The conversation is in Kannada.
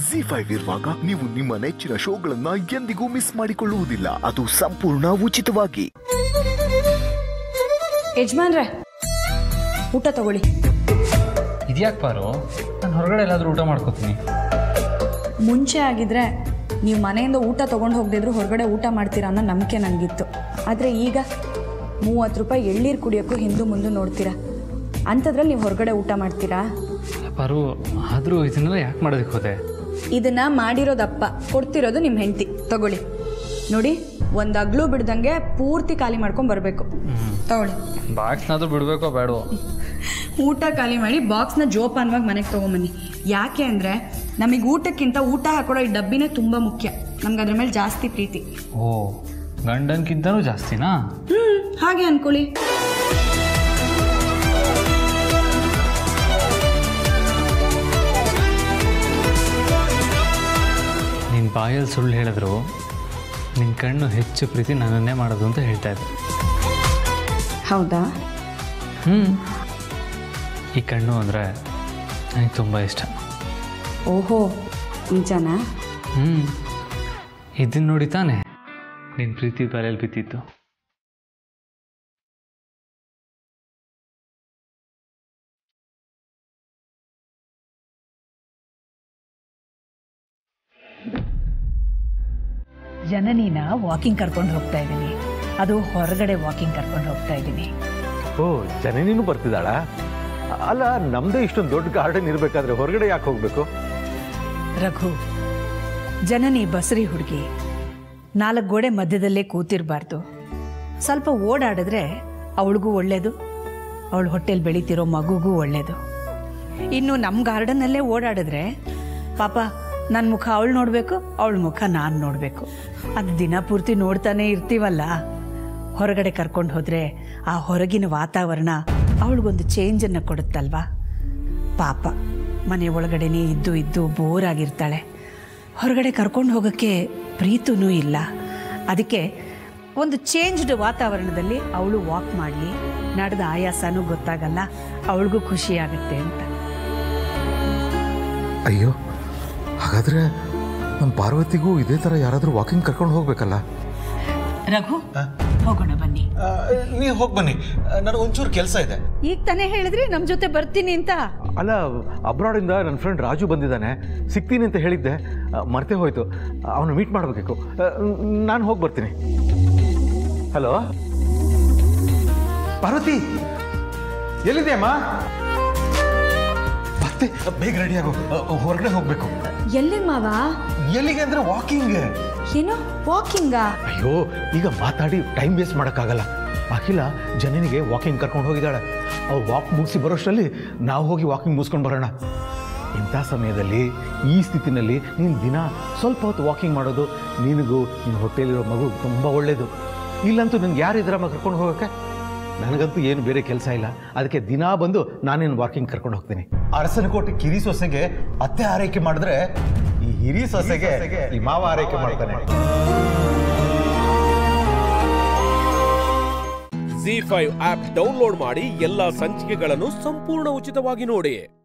ಜಿ ಫೈವ್ ಇರುವಾಗ ನೀವು ನಿಮ್ಮ ನೆಚ್ಚಿನ ಶೋಗಳನ್ನ ಎಂದಿಗೂ ಮಿಸ್ ಮಾಡಿಕೊಳ್ಳುವುದಿಲ್ಲ ಅದು ಸಂಪೂರ್ಣ ಉಚಿತವಾಗಿ ಯಜಮಾನ್ರೆ ಊಟ ತಗೊಳ್ಳಿ ಇದ್ಯಾಕೆ ಪಾರು ನಾನು ಹೊರಗಡೆ ಎಲ್ಲಾದರೂ ಊಟ ಮಾಡ್ಕೋತೀನಿ ಮುಂಚೆ ಆಗಿದ್ರೆ ನೀವು ಮನೆಯಿಂದ ಊಟ ತೊಗೊಂಡು ಹೋಗದಿದ್ರು ಹೊರಗಡೆ ಊಟ ಮಾಡ್ತೀರಾ ಅನ್ನೋ ನಂಬಿಕೆ ನನಗಿತ್ತು ಆದರೆ ಈಗ ಮೂವತ್ತು ರೂಪಾಯಿ ಎಳ್ನೀರು ಕುಡಿಯೋಕ್ಕೂ ಹಿಂದೂ ಮುಂದೆ ನೋಡ್ತೀರಾ ಅಂಥದ್ರಲ್ಲಿ ನೀವು ಹೊರಗಡೆ ಊಟ ಮಾಡ್ತೀರಾ ಪಾರು ಆದರೂ ಇದನ್ನೆಲ್ಲ ಯಾಕೆ ಮಾಡೋದಕ್ಕೆ ಹೋದೆ ಇದನ್ನ ಮಾಡಿರೋದಪ್ಪ ಕೊಡ್ತಿರೋದು ನಿಮ್ಮ ಹೆಂಡತಿ ತಗೊಳ್ಳಿ ನೋಡಿ ಒಂದು ಅಗ್ಲು ಬಿಡ್ದಂಗೆ ಪೂರ್ತಿ ಖಾಲಿ ಮಾಡ್ಕೊಂಡು ಬರಬೇಕು ತಗೊಳ್ಳಿ ಬಾಕ್ಸ್ನಾದ್ರೂ ಬಿಡಬೇಕೋ ಬೇಡವೋ ಊಟ ಖಾಲಿ ಮಾಡಿ ಬಾಕ್ಸ್ನ ಜೋಪಾನವಾಗಿ ಮನೆಗೆ ತೊಗೊಂಬನ್ನಿ ಯಾಕೆ ಅಂದರೆ ನಮಗೆ ಊಟಕ್ಕಿಂತ ಊಟ ಹಾಕೊಡೋ ಈ ಡಬ್ಬಿನೇ ತುಂಬ ಮುಖ್ಯ ನಮ್ಗೆ ಅದ್ರ ಮೇಲೆ ಜಾಸ್ತಿ ಪ್ರೀತಿ ಓ ಗಂಡನ್ಕಿಂತನೂ ಜಾಸ್ತಿನಾ ಹ್ಞೂ ಹಾಗೆ ಅನ್ಕೊಳ್ಳಿ ನಿನ್ನ ಬಾಯಲ್ಲಿ ಸುಳ್ಳು ಹೇಳಿದ್ರು ನಿನ್ನ ಕಣ್ಣು ಹೆಚ್ಚು ಪ್ರೀತಿ ನನ್ನನ್ನೇ ಮಾಡೋದು ಅಂತ ಹೇಳ್ತಾ ಇದ್ದೆ ಹೌದಾ ಹ್ಞೂ ಈ ಕಣ್ಣು ಅಂದರೆ ನನಗೆ ತುಂಬ ಇಷ್ಟ ಓಹೋ ನಿಜನಾ ಹ್ಞೂ ಇದನ್ನ ನೋಡಿ ತಾನೆ ನಿನ್ನ ಪ್ರೀತಿ ಬಲೆಯಲ್ಲಿ ಬಿದ್ದಿತ್ತು ಜನನಿನ ವಾಕಿಂಗ್ ಕರ್ಕೊಂಡು ಹೋಗ್ತಾ ಇದ್ದೀನಿ ಅದು ಹೊರಗಡೆ ವಾಕಿಂಗ್ ಕರ್ಕೊಂಡು ಹೋಗ್ತಾ ಇದ್ದೀನಿ ಓ ಜನನಿನೂ ಬರ್ತಿದ್ದಾಳ ಅಲ್ಲ ನಮ್ದೇ ಇಷ್ಟೊಂದು ದೊಡ್ಡ ಗಾರ್ಡನ್ ಇರಬೇಕಾದ್ರೆ ಹೊರಗಡೆ ಯಾಕೆ ಹೋಗ್ಬೇಕು ರಘು ಜನನಿ ಬಸರಿ ಹುಡುಗಿ ನಾಲ್ಕು ಗೋಡೆ ಮಧ್ಯದಲ್ಲೇ ಕೂತಿರಬಾರ್ದು ಸ್ವಲ್ಪ ಓಡಾಡಿದ್ರೆ ಅವಳಿಗೂ ಒಳ್ಳೇದು ಅವಳ ಹೊಟ್ಟೆಲಿ ಬೆಳೀತಿರೋ ಮಗುಗೂ ಒಳ್ಳೇದು ಇನ್ನು ನಮ್ಮ ಗಾರ್ಡನ್ನಲ್ಲೇ ಓಡಾಡಿದ್ರೆ ಪಾಪ ನನ್ನ ಮುಖ ಅವಳು ನೋಡಬೇಕು ಅವಳ ಮುಖ ನಾನು ನೋಡಬೇಕು ಅದು ದಿನ ಪೂರ್ತಿ ನೋಡ್ತಾನೆ ಇರ್ತೀವಲ್ಲ ಹೊರಗಡೆ ಕರ್ಕೊಂಡು ಹೋದರೆ ಆ ಹೊರಗಿನ ವಾತಾವರಣ ಅವಳಿಗೊಂದು ಚೇಂಜನ್ನು ಕೊಡುತ್ತಲ್ವಾ ಪಾಪ ಮನೆ ಒಳಗಡೆನೇ ಇದ್ದು ಇದ್ದು ಬೋರ್ ಆಗಿರ್ತಾಳೆ ಹೊರಗಡೆ ಕರ್ಕೊಂಡು ಹೋಗೋಕ್ಕೆ ಪ್ರೀತಿನೂ ಇಲ್ಲ ಅದಕ್ಕೆ ಒಂದು ಚೇಂಜ್ಡ್ ವಾತಾವರಣದಲ್ಲಿ ಅವಳು ವಾಕ್ ಮಾಡಲಿ ನಡೆದ ಆಯಾಸನೂ ಗೊತ್ತಾಗಲ್ಲ ಅವಳಿಗೂ ಖುಷಿ ಆಗುತ್ತೆ ಅಂತ ಅಯ್ಯೋ ಹಾಗಾದ್ರೆ ನಮ್ಮ ಪಾರ್ವತಿಗೂ ಇದೇ ಥರ ಯಾರಾದರೂ ವಾಕಿಂಗ್ ಕರ್ಕೊಂಡು ಹೋಗ್ಬೇಕಲ್ಲ ರಘು ಹೋಗೋಣ ಬನ್ನಿ ನೀವು ಹೋಗಿ ಬನ್ನಿ ನನಗೆ ಒಂಚೂರು ಕೆಲಸ ಇದೆ ಈಗ ತಾನೇ ಹೇಳಿದ್ರಿ ನಮ್ಮ ಜೊತೆ ಬರ್ತೀನಿ ಅಂತ ಅಲ್ಲ ಅಬ್ರಾಡಿಂದ ನನ್ನ ಫ್ರೆಂಡ್ ರಾಜು ಬಂದಿದ್ದಾನೆ ಸಿಗ್ತೀನಿ ಅಂತ ಹೇಳಿದ್ದೆ ಆ, ಮರ್ತೇ ಹೋಯ್ತು ಅವನು ಮೀಟ್ ಮಾಡಬೇಕು ನಾನು ಹೋಗಿ ಬರ್ತೀನಿ ಹಲೋ ಪಾರ್ವತಿ ಎಲ್ಲಿದೆ ಅಮ್ಮ ಮತ್ತೆ ಬೇಗ ರೆಡಿ ಆಗು ಹೊರಗಡೆ ಹೋಗ್ಬೇಕು ಎಲ್ಲಿ ಮಾವ ಎಲ್ಲಿಗೆ ಅಂದ್ರೆ ವಾಕಿಂಗ್ ಏನು ವಾಕಿಂಗಾ ಅಯ್ಯೋ ಈಗ ಮಾತಾಡಿ ಟೈಮ್ ವೇಸ್ಟ್ ಮಾಡೋಕ್ಕಾಗಲ್ಲ ಅಖಿಲ ಜನನಿಗೆ ವಾಕಿಂಗ್ ಕರ್ಕೊಂಡು ಹೋಗಿದ್ದಾಳೆ ಅವ್ರು ವಾಕ್ ಮುಗಿಸಿ ಬರೋಷ್ಟರಲ್ಲಿ ನಾವು ಹೋಗಿ ವಾಕಿಂಗ್ ಮುಗಿಸ್ಕೊಂಡು ಬರೋಣ ಇಂಥ ಸಮಯದಲ್ಲಿ ಈ ಸ್ಥಿತಿನಲ್ಲಿ ನೀನು ದಿನ ಸ್ವಲ್ಪ ಹೊತ್ತು ವಾಕಿಂಗ್ ಮಾಡೋದು ನಿನಗೂ ನಿನ್ನ ಹೊಟ್ಟೆಲಿರೋ ಮಗು ತುಂಬ ಒಳ್ಳೆಯದು ಇಲ್ಲಂತೂ ನಿನ್ಗೆ ಯಾರು ಇದ್ರಮ್ಮ ಕರ್ಕೊಂಡು ಹೋಗೋಕ್ಕೆ ನನಗಂತೂ ಏನು ಬೇರೆ ಕೆಲಸ ಇಲ್ಲ ಅದಕ್ಕೆ ದಿನಾ ಬಂದು ನಾನೇನು ವಾಕಿಂಗ್ ಕರ್ಕೊಂಡು ಹೋಗ್ತೀನಿ ಅರಸನಕೋಟೆ ಕಿರಿ ಸೊಸೆಗೆ ಅತ್ತೆ ಆರೈಕೆ ಮಾಡಿದ್ರೆ ಈ ಹಿರಿ ಸೊಸೆಗೆ ಈ ಮಾವ ಆರೈಕೆ ಮಾಡ್ತಾನೆ ಜಿ ಫೈವ್ ಆಪ್ ಡೌನ್ಲೋಡ್ ಮಾಡಿ ಎಲ್ಲಾ ಸಂಚಿಕೆಗಳನ್ನು ಸಂಪೂರ್ಣ ಉಚಿತವಾಗಿ ನೋಡಿ